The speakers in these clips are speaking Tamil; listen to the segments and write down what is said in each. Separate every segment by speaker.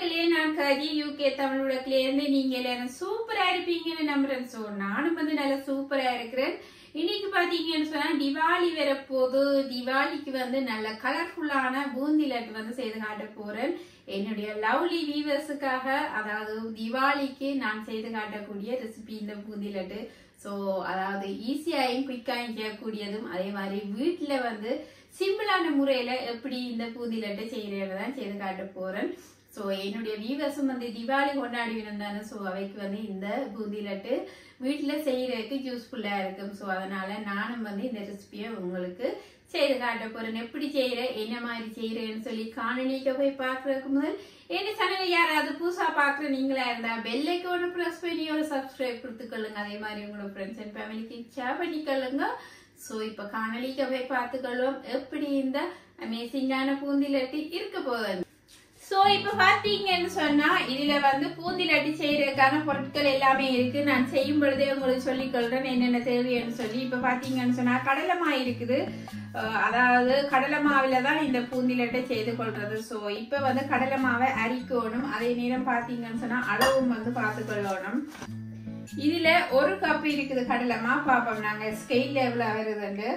Speaker 1: மக்களே நான் கரி யூகே தமிழ் உலகில இருந்து நீங்க எல்லாரும் சூப்பரா இருப்பீங்கன்னு நம்புறேன் சோ நானும் வந்து நல்லா சூப்பரா இருக்கிறேன் இன்னைக்கு பாத்தீங்கன்னு சொன்னா திவாலி வரப்போது திவாலிக்கு வந்து நல்ல கலர்ஃபுல்லான பூந்தி லட்டு வந்து செய்து காட்ட போறேன் என்னுடைய லவ்லி வீவர்ஸுக்காக அதாவது திவாலிக்கு நான் செய்து காட்டக்கூடிய ரெசிபி இந்த பூந்தி லட்டு ஸோ அதாவது ஈஸியாயும் குயிக்காயும் செய்யக்கூடியதும் அதே மாதிரி வீட்டில் வந்து சிம்பிளான முறையில எப்படி இந்த பூந்தி லட்டு செய்யறதான் செய்து காட்ட போறேன் ஸோ என்னுடைய வீவர்ஸும் வந்து தீபாவளி கொண்டாடி இருந்தாங்க ஸோ அவைக்கு வந்து இந்த பூந்தி லட்டு வீட்டில் செய்யறதுக்கு யூஸ்ஃபுல்லா இருக்கும் ஸோ அதனால நானும் வந்து இந்த ரெசிபியை உங்களுக்கு செய்து காட்ட போறேன் எப்படி செய்யற என்ன மாதிரி செய்யறேன்னு சொல்லி காணொலிக்கு போய் பார்க்கறதுக்கு முதல் என்ன சேனல் யாராவது புதுசா பாக்குற நீங்களா இருந்தா பெல்லைக்கு ஒன்று ப்ரெஸ் பண்ணி ஒரு சப்ஸ்கிரைப் கொடுத்துக்கொள்ளுங்க அதே மாதிரி உங்களோட ஃப்ரெண்ட்ஸ் அண்ட் ஃபேமிலிக்கு ஷேர் பண்ணிக்கொள்ளுங்க ஸோ இப்போ காணொலிக்கு போய் பார்த்துக்கொள்வோம் எப்படி இந்த அமேசிங்கான பூந்திலட்டி இருக்க போகுது சோ இப்ப பாத்தீங்கன்னு சொன்னா இதுல வந்து பூந்திலட்டி செய்யறதுக்கான பொருட்கள் எல்லாமே இருக்கு நான் செய்யும் பொழுதே உங்களுக்கு சொல்லிக் கொள்றேன் என்னென்ன தேவைன்னு சொல்லி இப்ப பாத்தீங்கன்னு சொன்னா கடலை மாவு இருக்குது அஹ் அதாவது கடலை மாவுல தான் இந்த பூந்திலட்டை செய்து கொள்றது சோ இப்ப வந்து கடலை மாவை அரிக்கணும் அதே நேரம் பாத்தீங்கன்னு சொன்னா அளவும் வந்து பார்த்து கொள்ளணும் இதுல ஒரு கப் இருக்குது கடலை மா பாப்போம் நாங்க ஸ்கெயில் எவ்வளவு வருதுன்னு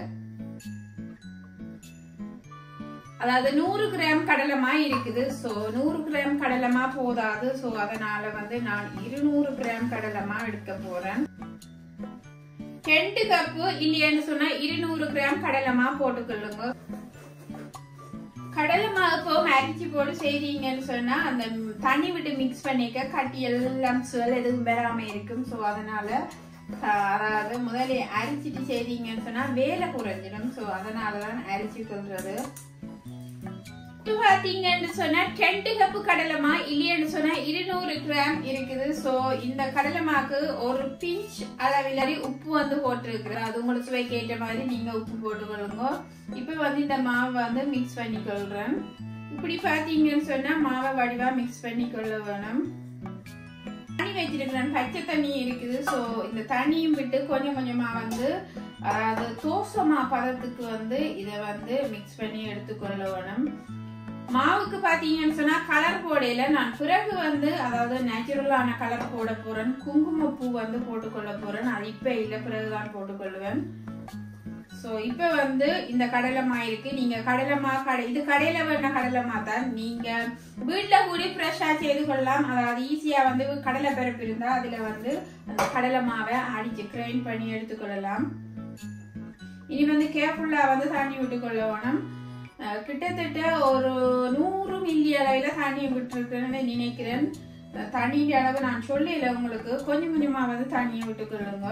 Speaker 1: அதாவது நூறு கிராம் கடலைமா இருக்குது ஸோ நூறு கிராம் கடலைமா போதாது ஸோ அதனால வந்து நான் இருநூறு கிராம் கடலைமா எடுக்க போறேன் ரெண்டு கப்பு இல்லையான்னு சொன்னா இருநூறு கிராம் கடலைமா போட்டுக்கொள்ளுங்க கடலை மாவுக்கு அரிச்சு போட்டு செய்றீங்கன்னு சொன்னா அந்த தண்ணி விட்டு மிக்ஸ் பண்ணிக்க கட்டி எல்லாம் சுவல் எதுவும் பெறாம இருக்கும் ஸோ அதனால அதாவது முதல்ல அரிச்சிட்டு செய்றீங்கன்னு சொன்னா வேலை குறைஞ்சிடும் ஸோ அதனாலதான் அரிச்சு கொள்றது பாத்தீங்கன்னு சொன்னா ரெண்டு கப்பு கடலைமா இல்லையன்னு சொன்னா இருநூறு கிராம் இருக்குது சோ இந்த கடலைமாக்கு ஒரு பிஞ்ச் அளவில் உப்பு வந்து போட்டிருக்கிறேன் அது உங்களுக்கு சுவைக்கு ஏற்ற மாதிரி நீங்க உப்பு போட்டுக்கொள்ளுங்க இப்ப வந்து இந்த மாவை வந்து மிக்ஸ் பண்ணிக்கொள்றேன் இப்படி பாத்தீங்கன்னு சொன்னா மாவை வடிவா மிக்ஸ் பண்ணிக்கொள்ள வேணும் தண்ணி வச்சிருக்கிறேன் பச்சை தண்ணி இருக்குது ஸோ இந்த தண்ணியும் விட்டு கொஞ்சம் கொஞ்சமா வந்து அதாவது தோசமா பதத்துக்கு வந்து இதை வந்து மிக்ஸ் பண்ணி எடுத்துக்கொள்ள வேணும் மாவுக்கு பாத்தீங்கன்னு சொன்னா கலர் போடையில நான் பிறகு வந்து அதாவது நேச்சுரலான கலர் போட போறேன் குங்குமப்பூ வந்து போட்டுக்கொள்ள போறேன் அது இப்ப இல்ல பிறகுதான் போட்டுக்கொள்வேன் சோ இப்ப வந்து இந்த கடலைமா இருக்கு நீங்க கடலைமா கடை இது கடையில வேண கடலைமா தான் நீங்க வீட்டுல கூடி ஃப்ரெஷ்ஷா செய்து கொள்ளலாம் அதாவது ஈஸியா வந்து கடலை பருப்பு இருந்தா அதுல வந்து அந்த கடலை மாவை அடிச்சு கிரைண்ட் பண்ணி எடுத்துக்கொள்ளலாம் இனி வந்து கேர்ஃபுல்லா வந்து தண்ணி விட்டுக்கொள்ள வேணும் கிட்டத்தட்ட ஒரு நூறு மில்லி அளவில் தண்ணி விட்டுருக்குன்னு நினைக்கிறேன் தண்ணியின் அளவு நான் சொல்லல உங்களுக்கு கொஞ்சம் கொஞ்சமா வந்து தண்ணியை விட்டுக்கொள்ளுங்க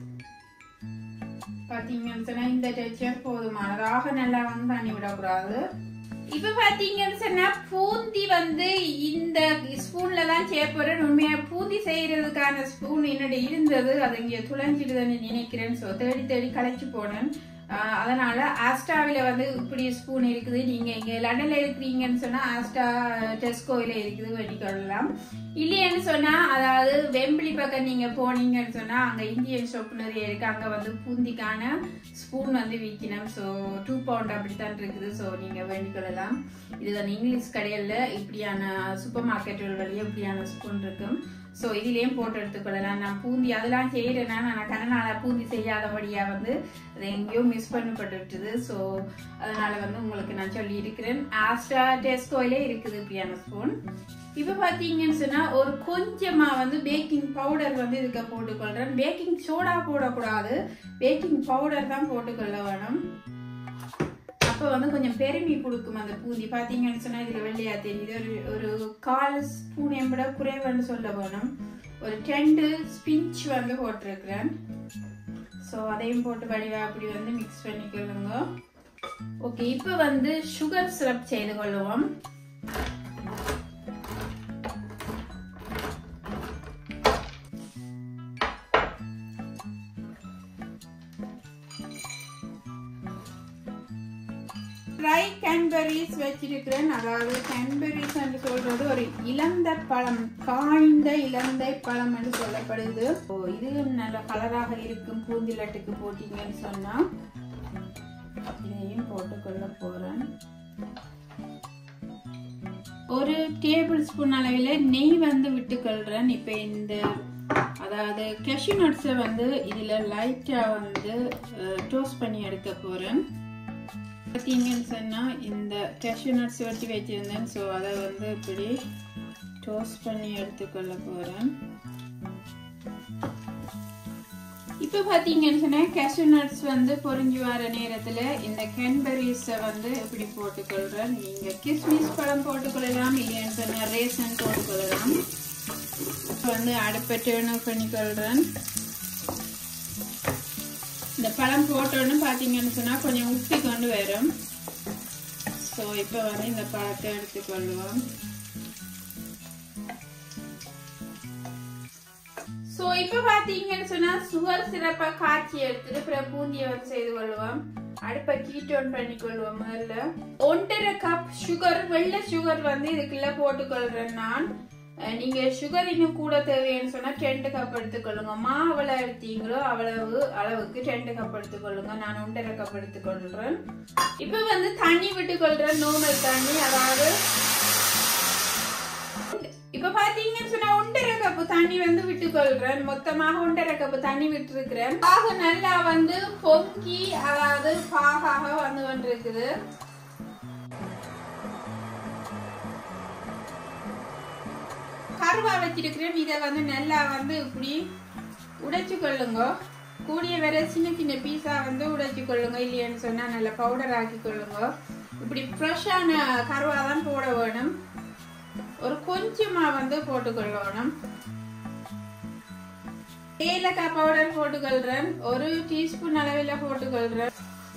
Speaker 1: பாத்தீங்கன்னு சொன்னா இந்த டெக்ஸ்சர் போதுமானதாக நல்லா வந்து தண்ணி விடக்கூடாது இப்ப பாத்தீங்கன்னு சொன்னா பூந்தி வந்து இந்த ஸ்பூன்ல தான் சேப்பறேன் உண்மையா பூந்தி செய்யறதுக்கான ஸ்பூன் என்னோட இருந்தது அது இங்க துளைஞ்சிடுதுன்னு நினைக்கிறேன் ஸோ தேடி தேடி களைச்சு போனேன் அதனால ஆஸ்டாவில வந்து இப்படி ஸ்பூன் இருக்குது நீங்க இங்க லண்டன்ல இருக்கிறீங்கன்னு சொன்னா ஆஸ்டா டெஸ்கோவில இருக்குது வெட்டிக்கொள்ளலாம் இல்லையன்னு சொன்னா அதாவது வெம்பிளி பக்கம் நீங்க போனீங்கன்னு சொன்னா அங்க இந்தியன் ஷாப் நிறைய இருக்கு அங்க வந்து பூந்திக்கான ஸ்பூன் வந்து விற்கணும் ஸோ டூ பவுண்ட் அப்படித்தான் இருக்குது ஸோ நீங்க வேண்டிக்கொள்ளலாம் இதுதான் இங்கிலீஷ் கடையில இப்படியான சூப்பர் மார்க்கெட்டுகள் வழியே இப்படியான ஸ்பூன் இருக்கும் ஸோ இதுலேயும் போட்டு எடுத்துக்கொள்ளலாம் நான் பூந்தி அதெல்லாம் செய்யறேன்னா நான் கனநாள பூந்தி செய்யாதபடியா வந்து அது எங்கேயோ மிஸ் பண்ணப்பட்டுட்டுது ஸோ அதனால வந்து உங்களுக்கு நான் சொல்லி இருக்கிறேன் ஆஸ்டா டெஸ்கோயிலே இருக்குது இப்படியான ஸ்பூன் இப்போ பார்த்தீங்கன்னு சொன்னால் ஒரு கொஞ்சமாக வந்து பேக்கிங் பவுடர் வந்து இதுக்கு போட்டுக்கொள்கிறேன் பேக்கிங் சோடா போடக்கூடாது பேக்கிங் பவுடர் தான் போட்டுக்கொள்ள வேணும் அப்போ வந்து கொஞ்சம் பெருமி கொடுக்கும் அந்த பூந்தி பார்த்தீங்கன்னு சொன்னால் இதில் வெள்ளையா தெரியுது ஒரு ஒரு கால் ஸ்பூன் எம்பட குறைவுன்னு சொல்ல வேணும் ஒரு டெண்டு ஸ்பிஞ்ச் வந்து போட்டிருக்கிறேன் ஸோ அதையும் போட்டு வடிவா அப்படி வந்து மிக்ஸ் பண்ணிக்கொள்ளுங்க ஓகே இப்போ வந்து சுகர் சிரப் செய்து கொள்ளுவோம் ட்ரை கேன்பெரிஸ் வச்சிருக்கிறேன் அதாவது கேன்பெரிஸ் என்று சொல்றது ஒரு இளந்த பழம் காய்ந்த இளந்தை பழம் என்று சொல்லப்படுது இது நல்ல கலராக இருக்கும் பூந்திலட்டுக்கு போட்டீங்கன்னு சொன்னா இதையும் போட்டுக்கொள்ள போறேன் ஒரு டேபிள் ஸ்பூன் அளவில் நெய் வந்து விட்டுக்கொள்றேன் இப்போ இந்த அதாவது கேஷ்யூ நட்ஸை வந்து இதில் லைட்டாக வந்து டோஸ்ட் பண்ணி எடுக்க போகிறேன் பார்த்தீங்கன்னு சொன்னால் இந்த கேஷ்யூ நட்ஸ் வெட்டி வச்சுருந்தேன் ஸோ அதை வந்து இப்படி டோஸ்ட் பண்ணி எடுத்துக்கொள்ள போகிறேன் இப்போ பார்த்தீங்கன்னு சொன்னால் கேஷ்யூ நட்ஸ் வந்து பொறிஞ்சு வர நேரத்தில் இந்த கேன்பெரிஸை வந்து இப்படி போட்டுக்கொள்கிறேன் நீங்கள் கிஸ்மிஸ் பழம் போட்டுக்கொள்ளலாம் இல்லைன்னு சொன்னால் ரேசன் போட்டுக்கொள்ளலாம் இப்போ வந்து அடுப்பை டேர்ன் ஆஃப் பண்ணிக்கொள்கிறேன் இந்த பழம் போட்டோன்னு பார்த்தீங்கன்னு சொன்னால் கொஞ்சம் உப்பி கொண்டு வரும் ஸோ இப்போ வந்து இந்த பழத்தை எடுத்துக்கொள்வோம் ஸோ இப்போ பார்த்தீங்கன்னு சொன்னால் சுகர் சிறப்பாக காய்ச்சி எடுத்துட்டு அப்புறம் பூந்தியை வந்து செய்து கொள்வோம் அடுப்பை ஹீட் ஆன் பண்ணிக்கொள்வோம் முதல்ல ஒன்றரை கப் சுகர் வெள்ளை சுகர் வந்து இதுக்குள்ள போட்டுக்கொள்றேன் நான் நீங்க சுகர் இன்னும் கூட தேவைன்னு சொன்னா ரெண்டு கப் எடுத்துக்கொள்ளுங்க மாவளை எடுத்தீங்களோ அவ்வளவு அளவுக்கு ரெண்டு கப் எடுத்துக்கொள்ளுங்க நான் ஒன்றரை கப் எடுத்துக்கொள்றேன் இப்ப வந்து தண்ணி விட்டுக்கொள்றேன் நார்மல் தண்ணி அதாவது இப்ப பாத்தீங்கன்னு சொன்னா ஒன்றரை கப்பு தண்ணி வந்து விட்டுக்கொள்றேன் மொத்தமாக ஒன்றரை கப்பு தண்ணி விட்டுருக்கிறேன் பாக நல்லா வந்து பொங்கி அதாவது பாகாக வந்து கொண்டிருக்குது கருவா வச்சிருக்கிறேன் இதை வந்து நல்லா வந்து இப்படி உடைச்சு கொள்ளுங்க கூடிய வரை சின்ன சின்ன பீஸா வந்து உடைச்சு கொள்ளுங்க இல்லையான்னு சொன்னா நல்லா பவுடர் ஆக்கி கொள்ளுங்க இப்படி ஃப்ரெஷ்ஷான கருவா தான் போட வேணும் ஒரு கொஞ்சமா வந்து போட்டுக்கொள்ளணும் ஏலக்காய் பவுடர் போட்டுக்கொள்றேன் ஒரு டீஸ்பூன் அளவில் போட்டுக்கொள்றேன்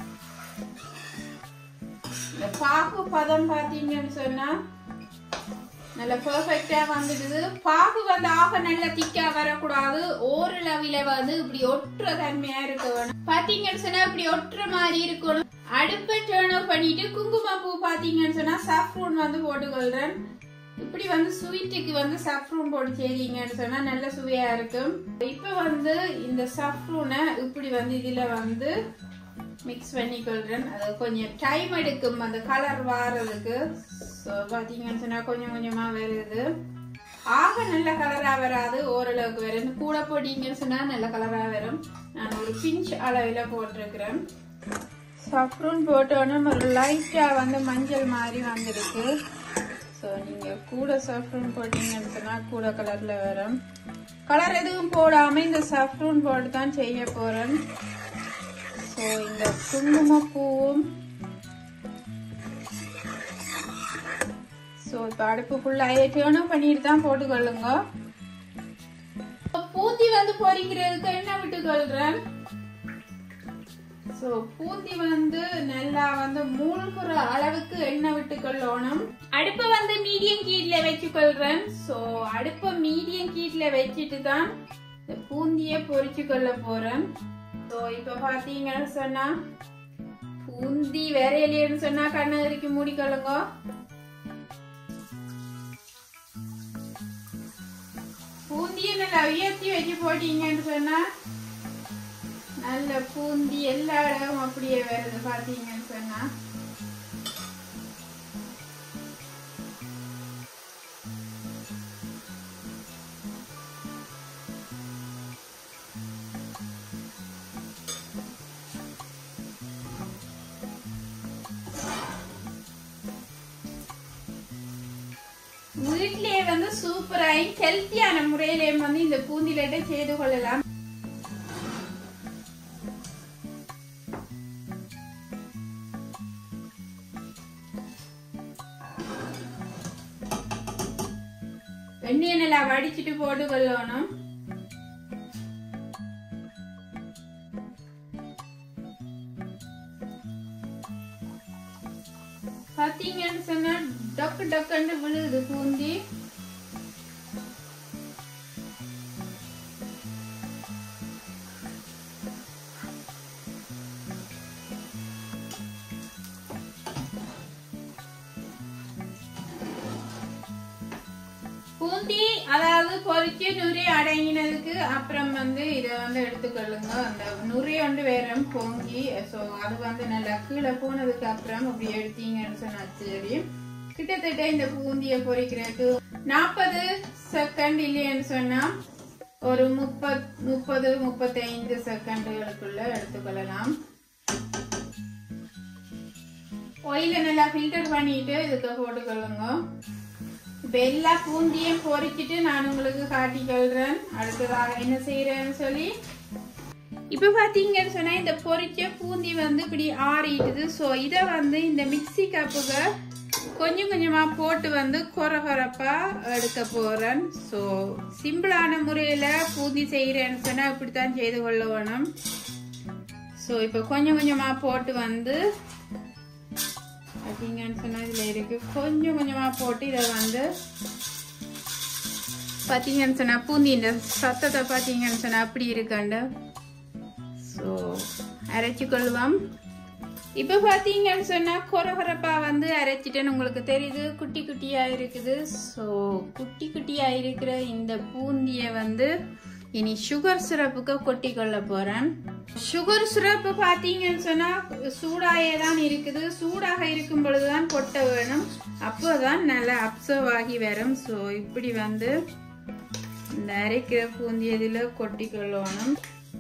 Speaker 1: இந்த பாகு பதம் பார்த்தீங்கன்னு சொன்னா நல்ல பெர்ஃபெக்டா வந்துடுது பாகு வந்து ஆக நல்ல திக்கா வரக்கூடாது ஓரளவில வந்து இப்படி ஒட்டுற தன்மையா இருக்க வேணும் பாத்தீங்கன்னு சொன்னா இப்படி ஒட்டுற மாதிரி இருக்கணும் அடுப்பை டேர்ன் ஆஃப் பண்ணிட்டு குங்குமப்பூ பாத்தீங்கன்னு சொன்னா சாஃப்ரூன் வந்து போட்டுக்கொள்றேன் இப்படி வந்து ஸ்வீட்டுக்கு வந்து சஃப்ரூன் போட்டு செய்தீங்கன்னு சொன்னா நல்ல சுவையா இருக்கும் இப்ப வந்து இந்த சஃப்ரூனை இப்படி வந்து இதுல வந்து மிக்ஸ் பண்ணிக்கொள்றேன் அது கொஞ்சம் டைம் எடுக்கும் அந்த கலர் வாரதுக்கு ஸோ பார்த்தீங்கன்னு சொன்னா கொஞ்சம் கொஞ்சமா வருது ஆக நல்ல கலரா வராது ஓரளவுக்கு வரும் கூட போட்டீங்கன்னு சொன்னா நல்ல கலரா வரும் நான் ஒரு பிஞ்ச் அளவில் போட்டிருக்கிறேன் சஃப்ரூன் போட்டோன்னே ஒரு லைட்டா வந்து மஞ்சள் மாதிரி வந்திருக்கு ஸோ நீங்கள் கூட சஃப்ரூன் போட்டீங்கன்னு சொன்னால் கூட கலரில் வரும் கலர் எதுவும் போடாமல் இந்த சஃப்ரூன் போட்டு தான் செய்ய போகிறேன் ஸோ இந்த குங்குமப்பூவும் ஸோ இப்போ அடுப்பு ஃபுல்லாக டேர்னும் பண்ணிட்டு தான் போட்டுக்கொள்ளுங்க பூந்தி வந்து பொரிக்கிறதுக்கு என்ன விட்டுக்கொள்கிறேன் ஸோ பூந்தி வந்து நல்லா வந்து மூழ்குற அளவுக்கு எண்ணெய் விட்டுக்கொள்ளணும் அடுப்பை வந்து மீடியம் கீட்ல வச்சுக்கொள்றேன் ஸோ அடுப்பை மீடியம் கீட்ல வச்சுட்டு தான் இந்த பூந்தியை பொரிச்சு கொள்ள போறேன் ஸோ இப்போ பார்த்தீங்கன்னு சொன்னா பூந்தி வேற இல்லையன்னு சொன்னா கண்ணு வரைக்கும் மூடிக்கொள்ளுங்க பூந்தியை நல்லா உயர்த்தி வச்சு போட்டீங்கன்னு சொன்னா நல்ல பூந்தி எல்லா இடமும் அப்படியே வருது பாத்தீங்கன்னு சொன்னா வீட்டிலேயே வந்து சூப்பராகி ஹெல்த்தியான முறையிலேயும் வந்து இந்த பூந்திலட்டை செய்து கொள்ளலாம் வெந்நிய நல்லா வடிச்சிட்டு போட்டு கொள்ளணும் பாத்தீங்கன்னு சொன்னா டக்கு டக்குன்னு விழுகுது பூந்தி பூந்தி அதாவது பொறிச்சு நுரி அடங்கினதுக்கு அப்புறம் வந்து இதை வந்து எடுத்துக்கொள்ளுங்க அந்த நுரி வந்து வேற பொங்கி ஸோ அது வந்து நல்லா கீழே போனதுக்கு அப்புறம் அப்படி எடுத்தீங்கன்னு சொன்னா சரி கிட்டத்தட்ட இந்த பூந்திய பொரிக்கிறதுக்கு நாற்பது செகண்ட் இல்லைன்னு சொன்னா ஒரு முப்பத் முப்பது முப்பத்தைந்து செகண்டுகளுக்குள்ள எடுத்துக்கொள்ளலாம் ஒயில நல்லா ஃபில்டர் பண்ணிட்டு இதுக்கு போட்டுக்கொள்ளுங்க இப்ப எல்லா பூந்தியும் பொரிச்சிட்டு நான் உங்களுக்கு காட்டி கொள்றேன் அடுத்ததாக என்ன செய்யறேன்னு சொல்லி இப்ப பாத்தீங்கன்னு சொன்னா இந்த பொரிச்ச பூந்தி வந்து இப்படி ஆறிட்டுது ஸோ இதை வந்து இந்த மிக்சி கப்புக்கு கொஞ்சம் கொஞ்சமா போட்டு வந்து கொர கொரப்பா எடுக்க போறேன் ஸோ சிம்பிளான முறையில பூந்தி செய்யறேன்னு சொன்னா இப்படித்தான் செய்து கொள்ள வேணும் ஸோ இப்போ கொஞ்சம் கொஞ்சமா போட்டு வந்து பார்த்தீங்கன்னு சொன்னா இதுல இருக்கு கொஞ்சம் கொஞ்சமா போட்டு இதை வந்து பார்த்தீங்கன்னு சொன்னா பூந்தி இந்த சத்தத்தை பார்த்தீங்கன்னு சொன்னா அப்படி இருக்காண்டு ஸோ அரைச்சி கொள்வோம் இப்போ பார்த்தீங்கன்னு சொன்னா கொரகொரப்பா வந்து அரைச்சிட்டேன்னு உங்களுக்கு தெரியுது குட்டி குட்டியா இருக்குது ஸோ குட்டி குட்டியா இருக்கிற இந்த பூந்திய வந்து இனி சுகர் சிரப்புக்கு கொட்டி கொள்ள போறேன் சுகர் சிரப்பு பார்த்தீங்கன்னு சொன்னா சூடாயே தான் இருக்குது சூடாக இருக்கும் பொழுதுதான் கொட்ட வேணும் அப்போதான் நல்லா அப்சர்வ் ஆகி வரும் ஸோ இப்படி வந்து இந்த அரைக்கிற பூந்தி இதில் கொட்டி கொள்ளணும்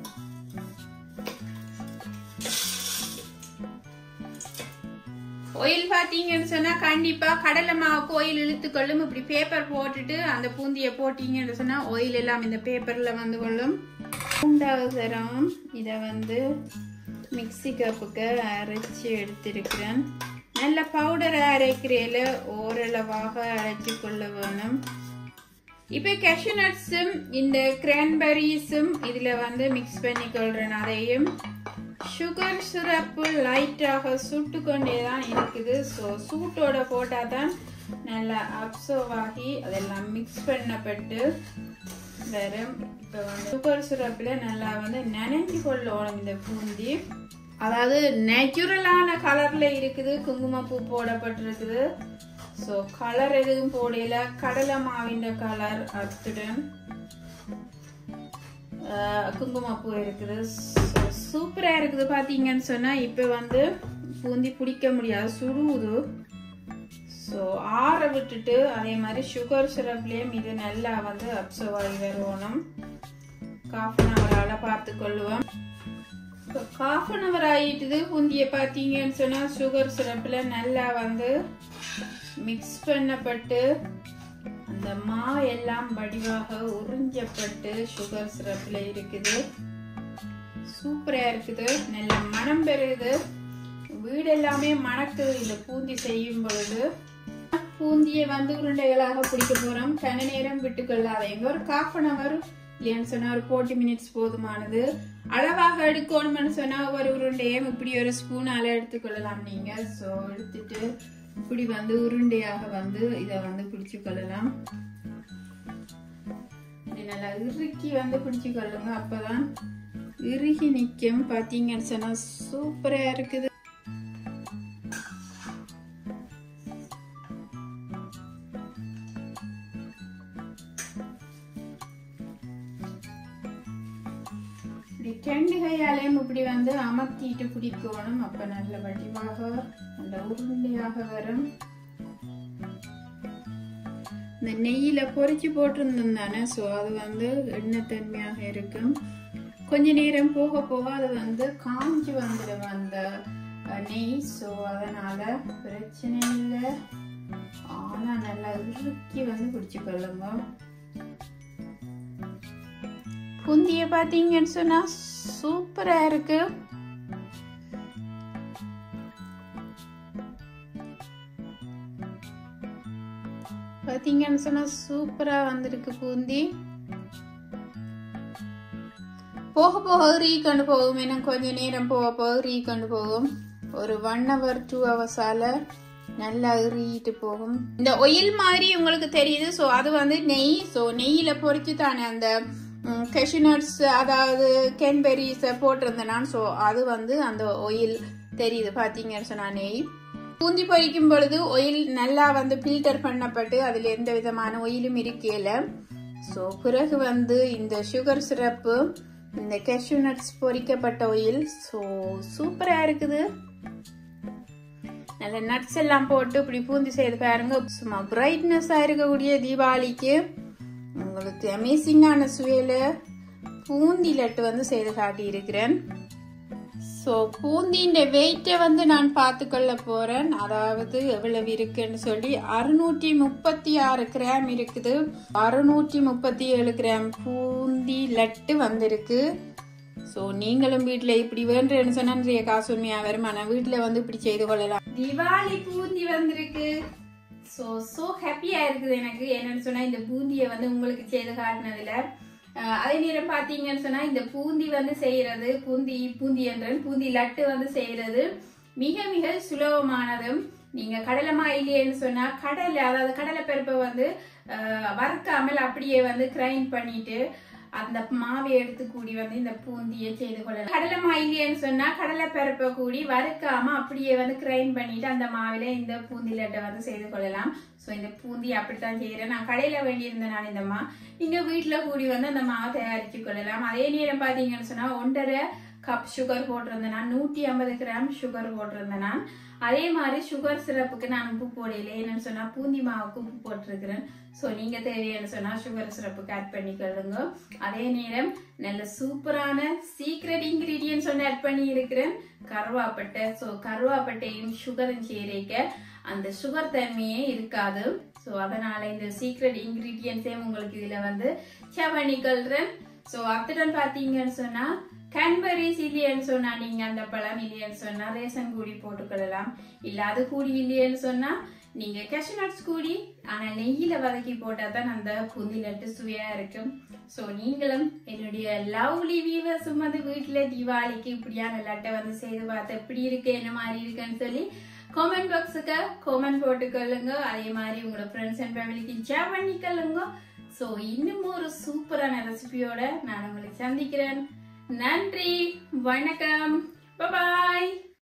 Speaker 1: ஆயில் பாத்தீங்கன்னு சொன்னா கண்டிப்பா கடலை மாவுக்கு ஆயில் இழுத்துக்கொள்ளும் இப்படி பேப்பர் போட்டுட்டு அந்த பூந்தியை போட்டீங்கன்னு சொன்னா ஆயில் எல்லாம் இந்த பேப்பர்ல வந்து கொள்ளும் மூன்றாவது தரம் இதை வந்து மிக்சி கப்புக்கு அரைச்சி எடுத்திருக்கிறேன் நல்ல பவுடரை அரைக்கிறேல ஓரளவாக அரைச்சி கொள்ள வேணும் இப்போ கேஷ்யூ நட்ஸும் இந்த கிரான்பெரிஸும் இதுல வந்து மிக்ஸ் பண்ணி கொள்றேன் அதையும் சுகர் சிரப்பு லைட்டாக சுட்டு கொண்டே தான் இருக்குது ஸோ சூட்டோட போட்டால் தான் நல்லா அப்சர்வ் ஆகி அதெல்லாம் மிக்ஸ் பண்ணப்பட்டு வரும் இப்போ வந்து சுகர் சிரப்பில் நல்லா வந்து நனைஞ்சு கொள்ளணும் இந்த பூந்தி அதாவது நேச்சுரலான கலர்ல இருக்குது குங்குமப்பூ போடப்பட்டிருக்குது ஸோ கலர் எதுவும் போடல கடலை மாவின் கலர் அத்துடன் குங்குமப்பூ இருக்குது சூப்பரா இருக்குது பாத்தீங்கன்னு சொன்னா இப்ப வந்து பூந்தி பிடிக்க முடியாது சுடுவுது ஸோ ஆற விட்டுட்டு அதே மாதிரி சுகர் சிரப்லேயும் இது நல்லா வந்து அப்சர்வ் ஆகி வருவோம் காஃப் அன் ஹவரால் பார்த்து கொள்ளுவோம் இப்போ காஃப் அன் ஹவர் ஆகிட்டுது பூந்தியை பார்த்தீங்கன்னு சொன்னால் சுகர் சிரப்பில் நல்லா வந்து மிக்ஸ் பண்ணப்பட்டு அந்த மா எல்லாம் வடிவாக உறிஞ்சப்பட்டு சுகர் சிரப்பில் இருக்குது சூப்பரா இருக்குது நல்ல மனம் பெறுது வீடு எல்லாமே மணக்குது இந்த பூந்தி செய்யும் பொழுது பூந்தியை வந்து உருண்டைகளாக பிடிக்க போறோம் கன நேரம் விட்டுக்கொள்ளாத எங்க ஒரு காஃப் அன் அவர் இல்லைன்னு சொன்னா ஒரு ஃபோர்ட்டி மினிட்ஸ் போதுமானது அளவாக எடுக்கணும்னு சொன்னா ஒரு உருண்டையும் இப்படி ஒரு ஸ்பூனால எடுத்துக்கொள்ளலாம் நீங்க ஸோ எடுத்துட்டு இப்படி வந்து உருண்டையாக வந்து இதை வந்து பிடிச்சு கொள்ளலாம் நல்லா இறுக்கி வந்து பிடிச்சு கொள்ளுங்க அப்பதான் இறுகி நிற்கும் பார்த்தீங்கன்னு சொன்னா சூப்பரா இருக்குது இப்படி ரெண்டு கையாலையும் இப்படி வந்து அமர்த்திட்டு பிடிக்கணும் அப்ப நல்ல வடிவாக நல்ல உருண்டையாக வரும் இந்த நெய்யில பொரிச்சு போட்டிருந்தோம் தானே ஸோ அது வந்து எண்ணெய் தன்மையாக இருக்கும் கொஞ்ச நேரம் போக போக அது வந்து காஞ்சி வந்துடும் அந்த நெய் ஸோ அதனால பிரச்சனை இல்லை ஆனா நல்லா இறுக்கி வந்து பிடிச்சு கொள்ளுங்க புந்திய பாத்தீங்கன்னு சொன்னா சூப்பரா இருக்கு பாத்தீங்கன்னு சொன்னா சூப்பரா வந்திருக்கு பூந்தி போக போக ரீகண்டு போகும் இன்னும் கொஞ்ச நேரம் போக போக ரீகண்டு போகும் ஒரு ஒன் ஹவர் டூ ஹவர்ஸால நல்லா எறிட்டு போகும் இந்த ஒயில் மாதிரி உங்களுக்கு தெரியுது ஸோ அது வந்து நெய் ஸோ நெய்யில பொறிச்சு தானே அந்த கெஷினட்ஸ் அதாவது கேன்பெரிஸை போட்டிருந்தேன் நான் ஸோ அது வந்து அந்த ஒயில் தெரியுது பார்த்தீங்கன்னு சொன்னா நெய் பூந்தி பொரிக்கும் பொழுது ஒயில் நல்லா வந்து ஃபில்டர் பண்ணப்பட்டு அதில் எந்த விதமான ஒயிலும் இருக்கல ஸோ பிறகு வந்து இந்த சுகர் சிரப்பு இந்த கேஷ்யூ நட்ஸ் பொரிக்கப்பட்ட ஒயில் ஸோ சூப்பராக இருக்குது நல்ல நட்ஸ் எல்லாம் போட்டு இப்படி பூந்தி செய்து பாருங்க சும்மா பிரைட்னஸாக இருக்கக்கூடிய தீபாவளிக்கு உங்களுக்கு அமேசிங்கான சுவையில பூந்தி லட்டு வந்து செய்து காட்டியிருக்கிறேன் ஸோ பூந்தின்ற வெயிட்டை வந்து நான் பார்த்துக்கொள்ள போறேன் அதாவது எவ்வளவு இருக்குன்னு சொல்லி அறுநூற்றி முப்பத்தி ஆறு கிராம் இருக்குது அறுநூற்றி முப்பத்தி ஏழு கிராம் பூந்தி லட்டு வந்திருக்கு ஸோ நீங்களும் வீட்டில் இப்படி வேண்டுன்னு சொன்னா நிறைய காசு உண்மையாக வரும் ஆனால் வீட்டில் வந்து இப்படி செய்து கொள்ளலாம் தீபாவளி பூந்தி வந்திருக்கு ஸோ ஸோ ஹாப்பியாக இருக்குது எனக்கு என்னன்னு சொன்னால் இந்த பூந்தியை வந்து உங்களுக்கு செய்து காட்டினதில் அஹ் அதே நேரம் பாத்தீங்கன்னு சொன்னா இந்த பூந்தி வந்து செய்யறது பூந்தி பூந்தி என்றன் பூந்தி லட்டு வந்து செய்யறது மிக மிக சுலபமானதும் நீங்க கடலைமா இல்லையேன்னு சொன்னா கடலை அதாவது கடலை பருப்பை வந்து அஹ், வறுக்காமல் அப்படியே வந்து கிரைண்ட் பண்ணிட்டு அந்த மாவை எடுத்து கூடி வந்து இந்த பூந்தியை செய்து கொள்ளலாம் கடலை மா இல்லையேன்னு சொன்னா கடலை பருப்பை கூடி வறுக்காம அப்படியே வந்து கிரைண்ட் பண்ணிட்டு அந்த மாவில இந்த பூந்தி லட்டை வந்து செய்து கொள்ளலாம் ஸோ இந்த பூந்தி அப்படித்தான் செய்யறேன் நான் கடையில வேண்டியிருந்தேன் நான் இந்த மா நீங்க வீட்டுல கூடி வந்து அந்த மாவை தயாரிச்சு கொள்ளலாம் அதே நேரம் பாத்தீங்கன்னு சொன்னா ஒன்றரை கப் சுகர் போட்டிருந்தேன் நான் நூற்றி ஐம்பது கிராம் சுகர் போட்டிருந்தேன் நான் அதே மாதிரி சுகர் சிரப்புக்கு நான் உப்பு போடல என்னன்னு சொன்னா பூந்தி மாவுக்கு உப்பு போட்டிருக்கிறேன் ஸோ நீங்க தேவையான சொன்னா சுகர் சிரப்புக்கு ஆட் பண்ணிக்கொள்ளுங்க அதே நேரம் நல்ல சூப்பரான சீக்ரெட் இன்கிரீடியன்ஸ் ஒன்று ஆட் பண்ணி இருக்கிறேன் கருவாப்பட்டை ஸோ கருவாப்பட்டையும் சுகரும் சேரிக்க அந்த சுகர் தன்மையே இருக்காது ஸோ அதனால இந்த சீக்ரெட் இன்கிரீடியன்ஸையும் உங்களுக்கு இதுல வந்து ஷேர் பண்ணிக்கொள்றேன் ஸோ அத்துடன் பார்த்தீங்கன்னு சொன்னா கேன்பரிஸ் இல்லையேன்னு சொன்னா நீங்க அந்த பழம் இல்லையேன்னு சொன்னா ரேஷன் கூடி போட்டுக்கொள்ளலாம் இல்ல அது கூடி இல்லையேன்னு சொன்னா நீங்க கேஷ்யூ நட்ஸ் கூடி ஆனா நெய்யில வதக்கி போட்டா தான் அந்த பூந்தி லட்டு சுவையா இருக்கும் ஸோ நீங்களும் என்னுடைய லவ்லி வீவர்ஸ் வந்து வீட்டுல தீபாவளிக்கு இப்படியான லட்டை வந்து செய்து பார்த்து எப்படி இருக்கு என்ன மாதிரி இருக்குன்னு சொல்லி காமெண்ட் பாக்ஸுக்கு காமெண்ட் போட்டுக்கொள்ளுங்க அதே மாதிரி உங்களோட ஃப்ரெண்ட்ஸ் அண்ட் ஃபேமிலிக்கு ஷேர் பண்ணிக்கொள்ளுங்க ஸோ இன்னும் ஒரு சூப்பரான ரெசிபியோட நான் உங்களை சந்திக்கிறேன் நன்றி வணக்கம் பாய்